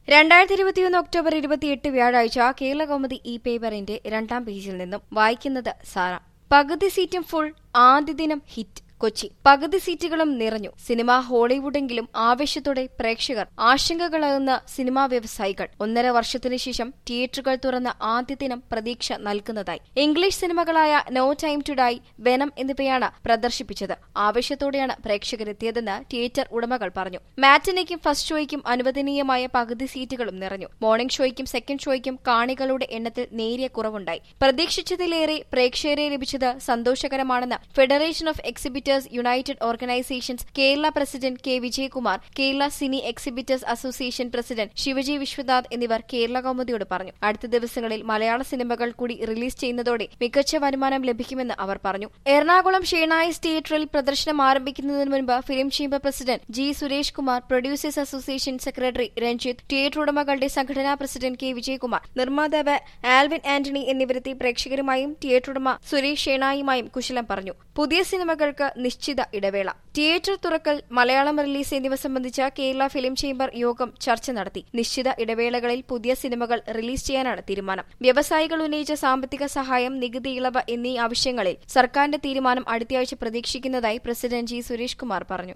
രണ്ടായിരത്തി ഇരുപത്തിയൊന്ന് ഒക്ടോബർ ഇരുപത്തിയെട്ട് വ്യാഴാഴ്ച കേരള കൗമുദി ഈ പേപ്പറിന്റെ രണ്ടാം പേജിൽ നിന്നും വായിക്കുന്നത് സാറ പകുതി സീറ്റും ഫുൾ ആദ്യ ദിനം ഹിറ്റ് കൊച്ചി പകുതി സീറ്റുകളും നിറഞ്ഞു സിനിമ ഹോളിവുഡെങ്കിലും ആവേശത്തോടെ പ്രേക്ഷകർ ആശങ്കകളാകുന്ന സിനിമാ വ്യവസായികൾ ഒന്നര വർഷത്തിനു ശേഷം തിയേറ്ററുകൾ തുറന്ന ആദ്യ ദിനം പ്രതീക്ഷ നൽകുന്നതായി ഇംഗ്ലീഷ് സിനിമകളായ no time to die venom എന്നിവയാണ് പ്രദർശിപ്പിച്ചത് ആവേശത്തോടെയാണ് പ്രേക്ഷകരെത്തിയതെന്ന് തിയേറ്റർ ഉടമകൾ പറഞ്ഞു മാറ്റിനയ്ക്കും ഫസ്റ്റ് ഷോയ്ക്കും അനുവദനീയമായ പകുതി സീറ്റുകളും നിറഞ്ഞു മോർണിംഗ് ഷോയ്ക്കും സെക്കൻഡ് ഷോയ്ക്കും കാണികളുടെ എണ്ണത്തിൽ നേരിയ കുറവുണ്ടായി പ്രതീക്ഷിച്ചതിലേറെ പ്രേക്ഷകരെ ലഭിച്ചത് സന്തോഷകരമാണെന്ന് federation of exhibitors united organisations Kerala president K Vijayakumar Kerala cine exhibitors association president Sivaji Viswanath എന്നിവർ കേരള കൗമുദിയോട് പറഞ്ഞു അടുത്ത ദിവസങ്ങളിൽ മലയാള സിനിമകൾ കൂടി റിലീസ് ചെയ്യുന്നതോടെ മികച്ച വരുമാനം ലഭിക്കുമെന്ന് അവർ പറഞ്ഞു എറണാകുളം ഷേണായിസ് തിയേറ്ററിൽ പ്രദർശനം ആരംഭിക്കുന്നതിന് മുൻപ് film chamber president G Suresh Kumar producers association secretary Ranjith theatre ഉടമകളുടെ സംഘടനാ പ്രസിഡന്റ് കെ വിജയകുമാർ നിർമ്മാതാവ് ആൽവിൻ ആന്റണി എന്നിവരെത്തി പ്രേക്ഷകരുമായും തിയേറ്റർ ഉടമ സുരേഷ് ഷേണായുമായും കുശലം പറഞ്ഞു പുതിയ സിനിമകൾക്ക് നിശ്ചിത ഇടവേള തിയേറ്റർ തുറക്കൽ മലയാളം റിലീസ് എന്നിവ സംബന്ധിച്ച കേരള ഫിലിം ചേംബർ യോഗം ചർച്ച നടത്തി നിശ്ചിത ഇടവേളകളിൽ പുതിയ സിനിമകൾ റിലീസ് ചെയ്യാനാണ് തീരുമാനം വ്യവസായികൾ ഉന്നയിച്ച സാമ്പത്തിക സഹായം നികുതി ഇളവ് എന്നീ ആവശ്യങ്ങളിൽ സർക്കാരിന്റെ തീരുമാനം അടുത്തയാഴ്ച പ്രതീക്ഷിക്കുന്നതായി പ്രസിഡന്റ് ജി സുരേഷ് കുമാർ പറഞ്ഞു